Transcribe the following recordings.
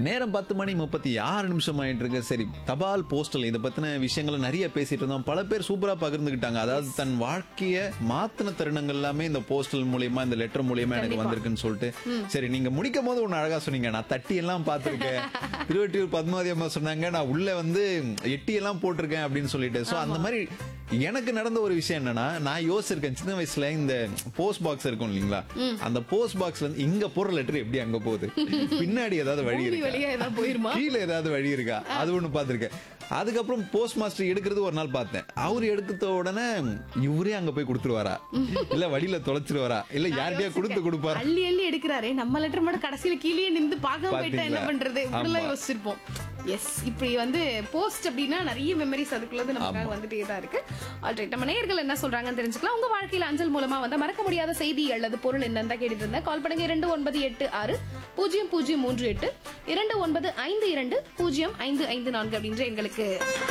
நேரம் பத்து மணி முப்பத்தி ஆறு நிமிஷம் ஆயிட்டு இருக்கு சரி தபால் போஸ்டல் இதை பத்தின விஷயங்களை நிறைய பேசிட்டு இருந்தோம் பல பேர் சூப்பரா பகிர்ந்துக்கிட்டாங்க அதாவது தன் வாழ்க்கைய மாத்தின தருணங்கள் எல்லாமே இந்த போஸ்டல் மூலியமா இந்த லெட்டர் மூலியமா எனக்கு வந்திருக்குன்னு சொல்லிட்டு சரி நீங்க முடிக்கும் போது ஒண்ணு அழகா சொன்னீங்க நான் தட்டி எல்லாம் பார்த்திருக்கேன் திருவட்டியூர் பத்மாவதி அம்மா சொன்னாங்க நான் உள்ள வந்து எட்டி எல்லாம் போட்டிருக்கேன் அப்படின்னு சொல்லிட்டு சோ அந்த மாதிரி எனக்கு நடந்த ஒரு விஷயம் என்னன்னா நான் யோசிச்சிருக்கேன் சின்ன வயசுல இந்த போஸ்ட் பாக்ஸ் இருக்கும் இல்லைங்களா அந்த போஸ்ட் பாக்ஸ்ல இருந்து இங்க போற லெட்டர் எப்படி அங்க போகுது பின்னாடி ஏதாவது வழி பூமி இருக்கா வழியா ஏதாவது போயிருமா கீழே ஏதாவது வழி இருக்கா அது ஒண்ணு பார்த்திருக்கேன் அதுக்கப்புறம் போஸ்ட் மாஸ்டர் எடுக்கிறது ஒரு நாள் பார்த்தேன் அவர் எடுத்த உடனே இவரே அங்க போய் கொடுத்துருவாரா இல்ல வழியில தொலைச்சிருவாரா இல்ல யார்கிட்டயா கொடுத்து கொடுப்பாரா அள்ளி அள்ளி எடுக்கிறாரே நம்ம லெட்டர் மட்டும் கடைசியில கீழே நின்று பார்க்காம போயிட்டா என்ன பாத்தீங்களா? பண்றது இப்படிலாம் ஆமா. யோசிச்சிருப்போம் எஸ் இப்படி வந்து போஸ்ட் அப்படின்னா நிறைய மெமரிஸ் அதுக்குள்ளது நமக்காக வந்துட்டே தான் இருக்கு ஆல்ரைட் நம்ம நேயர்கள் என்ன சொல்றாங்கன்னு தெரிஞ்சுக்கலாம் உங்க வாழ்க்கையில அஞ்சல் மூலமா வந்த மறக்க முடியாத செய்தி அல்லது பொருள் என்னன்னு தான் கேட்டுட்டு இருந்தேன் கால் பண்ணுங்க இரண்டு ஒன்பது எட்டு ஆறு பூஜ்ஜியம் பூஜ்ஜியம் மூன்று எட்டு இரண்டு ஒன்பது ஐந்து இரண்டு பூஜ்ஜியம் ஐந்து ஐந்து நான்கு அப்படின்ற எங்களுக்கு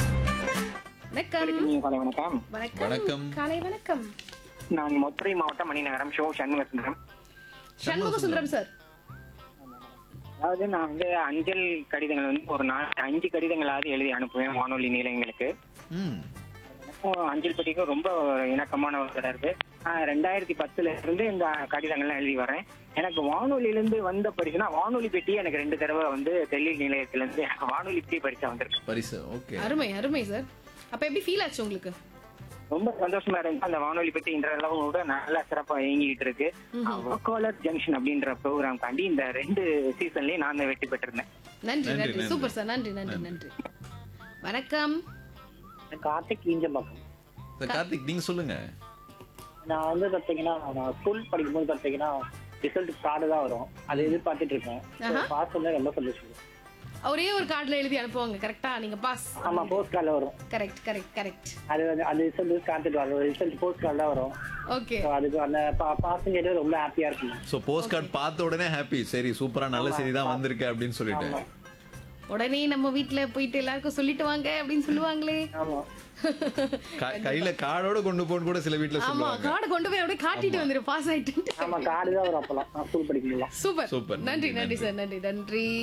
வணக்கம் நீங்க காலை வணக்கம் வணக்கம் வணக்கம். காலை வணக்கம் நான் மதுரை மாவட்டம் மணிநகரம் ஷோ சண்முக சுந்தரம் சண்முக சுந்தரம் சார் அதாவது நான் வந்து அஞ்சல் கடிதங்கள் வந்து ஒரு நாள் அஞ்சு கடிதங்களாவது எழுதி அனுப்புவேன் வானொலி நிலையங்களுக்கு ம் எனக்கும் அஞ்சல் பெட்டிக்கும் ரொம்ப இணக்கமான ஒரு தொடர்பு ஆஹ் ரெண்டாயிரத்தி பத்துல இருந்து இந்த கடிதங்கள்லாம் எழுதி வரேன் எனக்கு வானொலியில இருந்து வந்த பரிசுனா வானொலி பெட்டி எனக்கு ரெண்டு தடவை வந்து டெல்லி நிலையத்துல இருந்து வானொலி பெட்டி பரிசா வந்திருக்கு பரிசு ஓகே அருமை அருமை சார் அப்ப எப்படி ஃபீல் ஆச்சு உங்களுக்கு ரொம்ப சந்தோஷமா இருந்துச்சு அந்த வானொலி பெட்டி இன்றளவு கூட நல்லா சிறப்பா இயங்கிட்டு இருக்கு வக்காலர் ஜங்ஷன் அப்படின்ற ப்ரோக்ராம் காண்டி இந்த ரெண்டு சீசன்லயும் நான் தான் வெற்றி பெற்றிருந்தேன் நன்றி நன்றி, நன்றி நன்றி. சூப்பர் சார் நன்றி நன்றி நன்றி வணக்கம் கார்த்திக் ஈஞ்சம்பாக்கம் சரி, கார்த்திக் நீங்க சொல்லுங்க நான் வந்து பார்த்தீங்கன்னா நான் ஸ்கூல் படிக்கும்போது பார்த்தீங்கன்னா ரிசல்ட் கார்டு தான் வரும் அதை எதிர்பார்த்துட்டு இருக்கேன் பாஸ் பண்ண ரொம்ப சந்தோஷம் ஒரே ஒரு கார்டுல எழுதி அனுப்புவாங்க கரெக்டா நீங்க பாஸ் ஆமா போஸ்ட் கார்டில் வரும் கரெக்ட் கரெக்ட் கரெக்ட் அது வந்து அந்த ரிசல்ட் காத்துட்டு வரும் ரிசல்ட் போஸ்ட் கார்டு தான் வரும் ஓகே ஸோ அதுக்கு அந்த பாசங்க ரொம்ப ஹாப்பியா இருக்கும் சோ போஸ்ட் கார்டு பார்த்த உடனே ஹாப்பி சரி சூப்பரா நல்ல செய்தி தான் வந்திருக்கு அப்படின்னு சொல்லிட்டு உடனே நம்ம வீட்ல போயிட்டு எல்லாருக்கும் சொல்லிட்டு வாங்க அப்படின்னு சொல்லுவாங்களே ஆமா க- கையில கார்டோட கொண்டு போன்னு கூட சில வீட்ல ஆமா சொல்லுவாங்க கார்டு கொண்டு போய் அப்படியே காட்டிட்டு வந்துரு பாஸ் ஆயிட்டு ஆமா கார்டு தான் வரும் அப்பெல்லாம் நான் ஸ்கூல் படிக்கும்போது சூப்பர் Super. நன்றி நன்றி, நன்றி சார் நன்றி நன்றி